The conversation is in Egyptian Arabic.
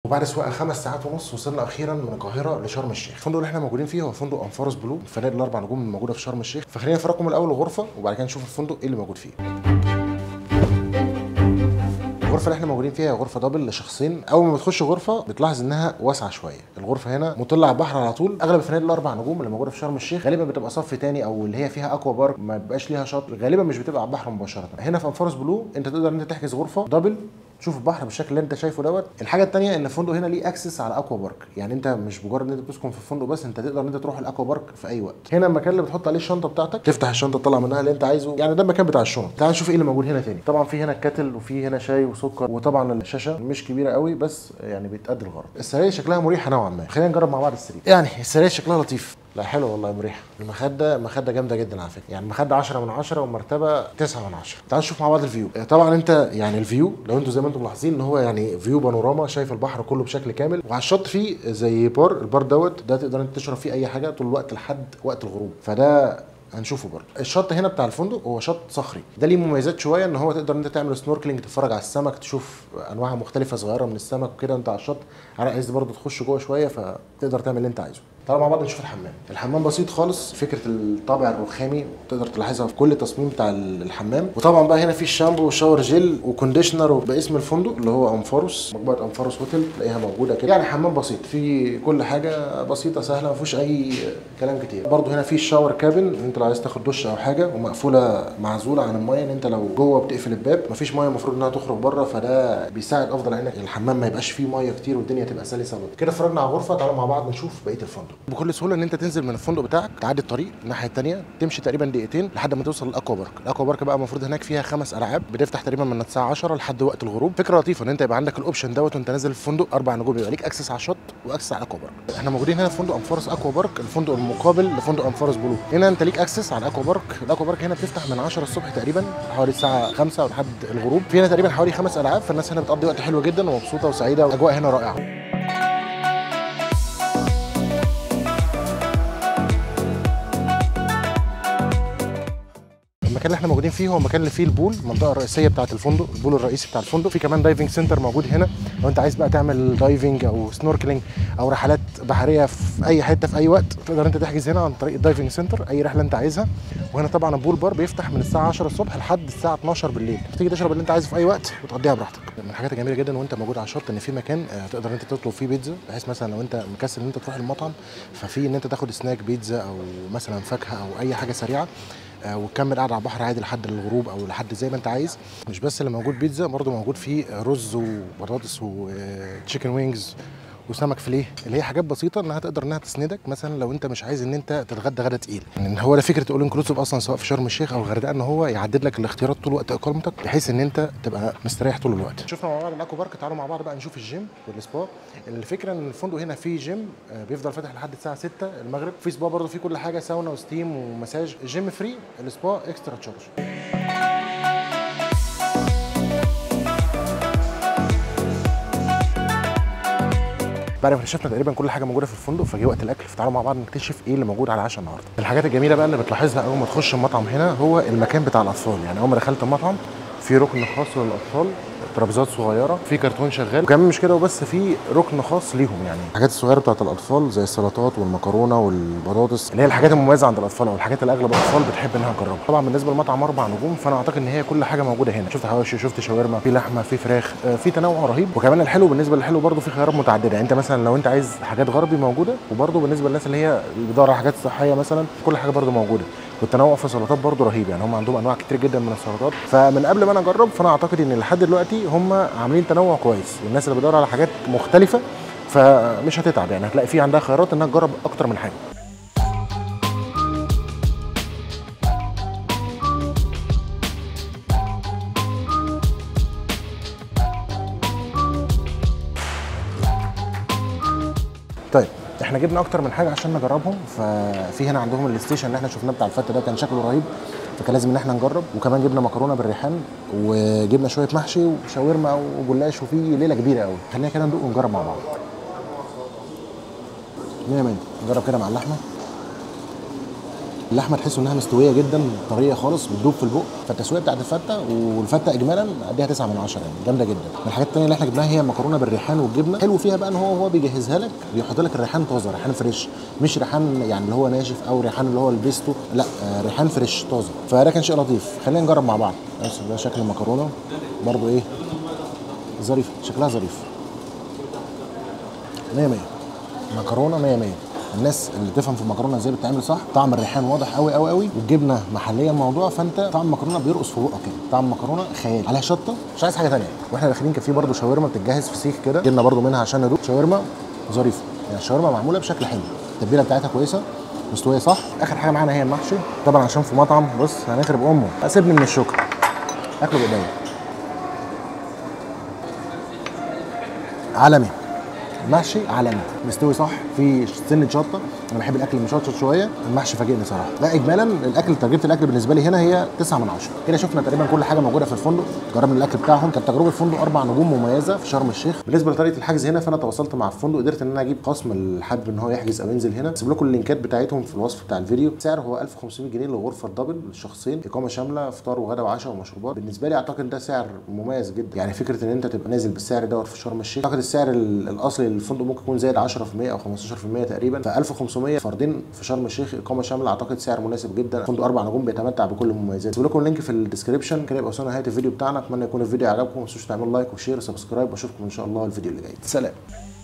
وبعد سواقه خمس ساعات ونص وصلنا اخيرا من القاهره لشرم الشيخ الفندق اللي احنا موجودين فيه هو فندق انفارس بلو الفنادق الاربع نجوم اللي موجوده في شرم الشيخ فخلينا نفرجكم الاول الغرفه وبعد كده نشوف الفندق ايه اللي موجود فيه الغرفه اللي احنا موجودين فيها هي غرفه دبل لشخصين اول ما بتخش غرفه بتلاحظ انها واسعه شويه الغرفه هنا مطله على البحر على طول اغلب الفنادق الاربع نجوم اللي موجوده في شرم الشيخ غالبا بتبقى صف تاني او اللي هي فيها اكوا بارك ما بيبقاش ليها شاطئ غالبا مش بتبقى على البحر مباشره هنا في انفارس بلو انت تقدر ان انت تحجز غرفه دبل تشوف البحر بالشكل اللي انت شايفه دوت الحاجه الثانيه ان الفندق هنا ليه اكسس على اكوا بارك يعني انت مش مجرد ان انت بتسكن في الفندق بس انت تقدر ان انت تروح الاكوا بارك في اي وقت هنا المكان اللي بتحط عليه الشنطه بتاعتك تفتح الشنطه تطلع منها اللي انت عايزه يعني ده المكان بتاع الشنط تعال نشوف ايه اللي موجود هنا تاني طبعا في هنا كاتل وفي هنا شاي وسكر وطبعا الشاشه مش كبيره قوي بس يعني بتأدي الغرض السراير شكلها مريحه نوعا ما خلينا نجرب مع بعض السرير يعني السراير شكلها لطيف لا حلو والله مريحه المخده مخده جامده جدا على فكره يعني مخده 10 من 10 والمرتبه 9 من 10 تعال نشوف مع بعض الفيو طبعا انت يعني الفيو لو انتوا زي ما انتم ملاحظين ان هو يعني فيو بانوراما شايف البحر كله بشكل كامل وعلى الشط فيه زي بار البار دوت ده تقدر انت تشرب فيه اي حاجه طول الوقت لحد وقت الغروب فده هنشوفه برضه الشط هنا بتاع الفندق هو شط صخري ده ليه مميزات شويه ان هو تقدر انت تعمل سنوركلينج تتفرج على السمك تشوف انواع مختلفه صغيره من السمك وكده وانت على الشط عايز برضه تخش جوه شويه فتقدر تعمل اللي انت عايزه تعالوا مع بعض نشوف الحمام الحمام بسيط خالص فكره الطابع الرخامي تقدر تلاحظها في كل تصميم بتاع الحمام وطبعا بقى هنا في الشامبو وشاور جيل وكونديشنر باسم الفندق اللي هو انفاروس مجموعه انفاروس هوتيل تلاقيها موجوده كده يعني حمام بسيط في كل حاجه بسيطه سهله ما فيهوش اي كلام كتير برضو هنا في الشاور كابن انت لو عايز تاخد دش او حاجه ومقفوله معزوله عن الميه ان انت لو جوه بتقفل الباب مفيش ميه المفروض انها تخرج بره فده بيساعد افضل انك الحمام ما يبقاش فيه ميه كتير والدنيا تبقى سلسه كده اتفرجنا على الغرفه تعالوا مع بعض نشوف بقيه الفندق بكل سهوله ان انت تنزل من الفندق بتاعك تعدي الطريق الناحيه الثانيه تمشي تقريبا دقيقتين لحد ما توصل للاكوا بارك الاكوا بارك بقى المفروض هناك فيها خمس العاب بتفتح تقريبا من الساعه 10 لحد وقت الغروب فكره لطيفه ان انت يبقى عندك الاوبشن دوت وانت نازل الفندق اربع نجوم يبقى ليك اكسس على الشط واكسس على الاكوا بارك احنا موجودين هنا في فندق انفارس اكوا بارك الفندق المقابل لفندق انفارس بلو هنا انت ليك اكسس على الاكوا بارك الاكوا بارك هنا بتفتح من 10 الصبح تقريبا حوالي الساعه 5 لحد الغروب في هنا تقريبا حوالي خمس العاب فالناس هنا بتقضي وقت حلو جدا ومبسوطه وسعيده والاجواء هنا رائعه المكان اللي احنا موجودين فيه هو المكان اللي فيه البول المنطقه الرئيسيه بتاعه الفندق البول الرئيسي بتاع الفندق في كمان دايفنج سنتر موجود هنا لو انت عايز بقى تعمل دايفنج او سنوركلينج او رحلات بحريه في اي حته في اي وقت تقدر انت تحجز هنا عن طريق الدايفنج سنتر اي رحله انت عايزها وهنا طبعا البول بار بيفتح من الساعه 10 الصبح لحد الساعه 12 بالليل تيجي تشرب اللي انت عايزه في اي وقت وتقضيها براحتك من الحاجات الجميله جدا وانت موجود على الشط ان في مكان آه، تقدر انت تطلب فيه بيتزا بحيث مثلا لو انت مكسل ان انت تروح المطعم ففي ان انت تاخد سناك بيتزا او مثلا فاكهه او اي حاجه سريعه آه، وتكمل قاعد على البحر عادي لحد الغروب او لحد زي ما انت عايز مش بس اللي موجود بيتزا برضه موجود فيه رز وبطاطس وتشيكن وينجز وسمك فيليه اللي هي حاجات بسيطه انها تقدر انها تسندك مثلا لو انت مش عايز ان انت تتغدى غدا تقيل يعني هو ده فكره اول انكلوسيف اصلا سواء في شرم الشيخ او الغردقه ان هو يعدد لك الاختيارات طول وقت اقامتك بحيث ان انت تبقى مستريح طول الوقت شفنا مع بعض الاكوا بارك تعالوا مع بعض بقى نشوف الجيم والسبا الفكره ان الفندق هنا فيه جيم آه، بيفضل فاتح لحد الساعه 6 المغرب في سبا برضه فيه كل حاجه ساونا وستيم ومساج الجيم فري السبا اكسترا تشارج بعد ما اكتشفنا تقريبا كل حاجه موجوده في الفندق فجه وقت الاكل فتعالوا مع بعض نكتشف ايه اللي موجود على العشاء النهارده الحاجات الجميله بقى اللي بتلاحظها اول ما تخش المطعم هنا هو المكان بتاع الاطفال يعني اول ما دخلت المطعم في ركن خاص للاطفال ترابيزات صغيره في كرتون شغال وكمان مش كده وبس في ركن خاص ليهم يعني الحاجات الصغيره بتاعت الاطفال زي السلطات والمكرونه والبطاطس اللي هي الحاجات المميزه عند الاطفال او الحاجات اللي اغلب الاطفال بتحب انها تجربها طبعا بالنسبه للمطعم اربع نجوم فانا اعتقد ان هي كل حاجه موجوده هنا شفت حواوشي شفت شاورما في لحمه في فراخ آه، في تنوع رهيب وكمان الحلو بالنسبه للحلو برضه في خيارات متعدده يعني انت مثلا لو انت عايز حاجات غربي موجوده وبرضه بالنسبه للناس اللي هي اللي بتدور على حاجات صحيه مثلا كل حاجه برضه موجوده والتنوع في السلطات برضه رهيب يعني هم عندهم انواع كتير جدا من السلطات فمن قبل ما انا اجرب فانا اعتقد ان لحد دلوقتي هم عاملين تنوع كويس والناس اللي بتدور على حاجات مختلفه فمش هتتعب يعني هتلاقي في عندها خيارات انها تجرب اكتر من حاجه طيب احنا جبنا اكتر من حاجه عشان نجربهم ففي هنا عندهم الستيشن اللي احنا شفناه بتاع الفته ده كان شكله رهيب فكان لازم ان احنا نجرب وكمان جبنا مكرونه بالريحان وجبنا شويه محشي وشاورما وجلاش وفي ليله كبيره قوي خلينا كده ندوق ونجرب مع بعض 100 100 نجرب كده مع اللحمه اللحمه تحس انها مستويه جدا طريه خالص بتدوب في البق فالتسويه بتاعت الفته والفته اجمالا اديها 9 من 10 يعني جامده جدا من الحاجات الثانيه اللي احنا جبناها هي مكرونه بالريحان والجبنه حلو فيها بقى ان هو هو بيجهزها لك بيحط لك الريحان طازه ريحان فريش مش ريحان يعني اللي هو ناشف او ريحان اللي هو البيستو لا آه، ريحان فريش طازه فده كان شيء لطيف خلينا نجرب مع بعض بس ده شكل المكرونه برضو ايه ظريفه شكلها ظريف 100 100 مكرونه 100 100 الناس اللي تفهم في المكرونه ازاي بتتعمل صح طعم الريحان واضح قوي قوي قوي والجبنه محليه الموضوع فانت طعم المكرونه بيرقص في بقك كده طعم مكرونه خيال عليها شطه مش عايز حاجه ثانيه واحنا داخلين كان في برده شاورما بتتجهز في سيخ كده جبنا برده منها عشان ندوق شاورما ظريفه يعني الشاورما معموله بشكل حلو التتبيله بتاعتها كويسه مستويه صح اخر حاجه معانا هي المحشي طبعا عشان في مطعم بص هنخرب امه سيبني من الشكر اكله بايديا عالمي محشي عالمي مستوي صح في سنه شطه انا بحب الاكل المشطشط شويه المحشي فاجئني صراحه لا اجمالا الاكل تجربه الاكل بالنسبه لي هنا هي 9 من 10 كده شفنا تقريبا كل حاجه موجوده في الفندق جربنا الاكل بتاعهم كانت تجربه فندق اربع نجوم مميزه في شرم الشيخ بالنسبه لطريقه الحجز هنا فانا تواصلت مع الفندق قدرت ان انا اجيب خصم اللي حابب ان هو يحجز او ينزل هنا سيب لكم اللينكات بتاعتهم في الوصف بتاع الفيديو السعر هو 1500 جنيه للغرفه الدبل للشخصين اقامه شامله فطار وغدا وعشاء ومشروبات بالنسبه لي اعتقد ده سعر مميز جدا يعني فكره ان انت تبقى نازل بالسعر دوت في شرم الشيخ اعتقد السعر ال- الاصلي للفندق ممكن يكون زايد 10% او 15% تقريبا ف 1500 فردين في شرم الشيخ اقامه شامله اعتقد سعر مناسب جدا فندق اربع نجوم بيتمتع بكل المميزات سيب لكم اللينك في الديسكربشن كده يبقى وصلنا نهايه الفيديو بتاعنا اتمنى يكون الفيديو عجبكم ما تنسوش تعملوا لايك وشير وسبسكرايب واشوفكم ان شاء الله الفيديو اللي جاي سلام